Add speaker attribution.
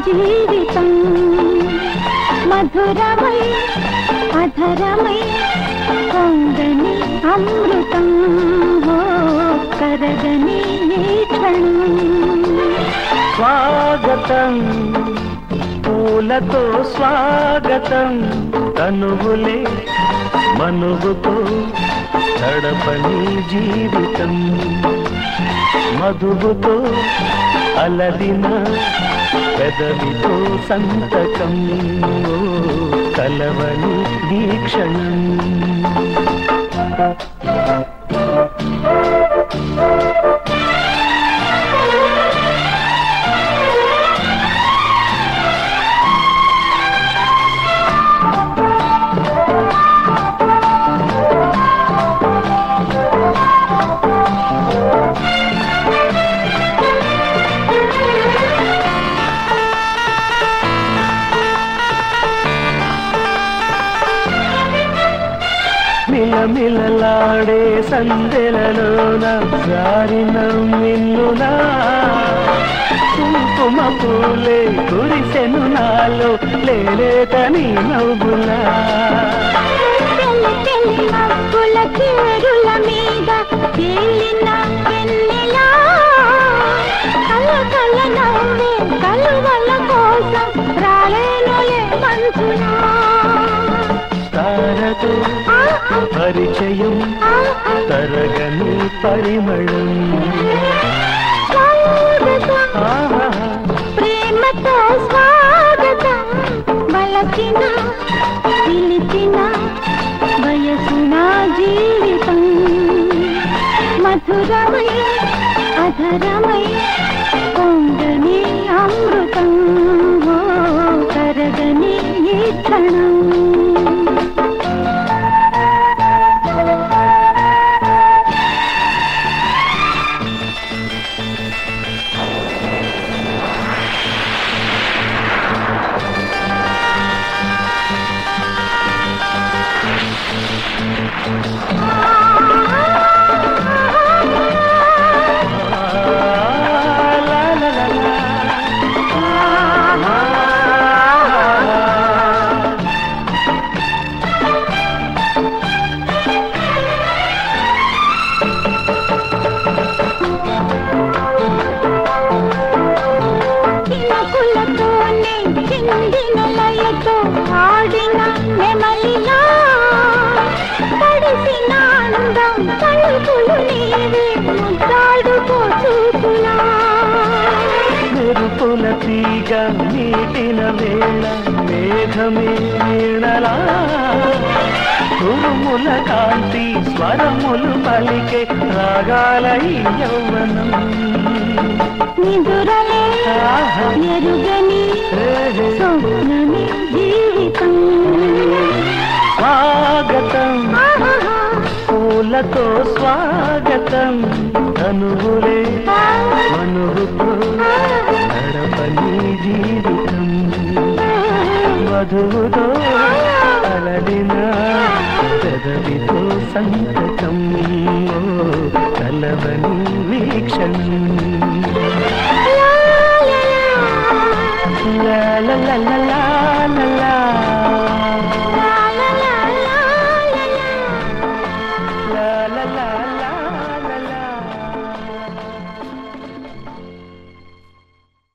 Speaker 1: జీవితం మధురమై అధరమై పొంగని అమృతం ఓ కరగని ఈ క్షణం
Speaker 2: స్వాగతం పూలతో స్వాగతం తనువులే మనువుతో గడపని జీవితం మధువుతో అలదిన పెదవితో సంతకం ఓ కలవని వీక్షణం మిలమిలలాడే సందెలలోన జారిన మిన్నునా కుంకుమ పూలే కురిసెను నాలో లేలేతని నవ్వులా
Speaker 1: తెల్ల తెల్ల మబ్బుల చీరుల మీద తేలిన వెన్నెలా కల కల నవ్వే కలువల కోసం రాలేనులే మంచునా
Speaker 2: తారతో
Speaker 1: ఆ, ఆ,
Speaker 2: పరిచయం
Speaker 1: ఆ, ఆ,
Speaker 2: తరగని పరిమళం
Speaker 1: స్వాగతం,
Speaker 2: ఆహా
Speaker 1: ప్రేమతో స్వాగతం బలచిన పిలిచిన వయసున జీవితం మధురమై అధరమై పొంగని అమృతం ఓ కరగని ఈ క్షణం
Speaker 2: లా లా లా లా.
Speaker 1: చినుకులతోనే చిందిన లయతో ఆడిన నెమలిలా తడిసిన అందం తలుపులు నీవే ముద్దాడుకో చూపులా
Speaker 2: మెరుపుల తీగ నీటిన వేళ మేఘమే వీణలా ఉరుముల కాంతి స్వరములు పలికే రాగాల ఈ యౌవనం
Speaker 1: నిదురలే
Speaker 2: ఆహా.
Speaker 1: ఎరుగని స్వప్నమే జీవితం
Speaker 2: స్వాగతం
Speaker 1: ఆహాహా.
Speaker 2: పూలతో స్వాగతం తనువులే మనువుతో నడపని జీవితం వధువుతో అలడిన పెదవితో సంతకం ఓ కలవని వీక్షణం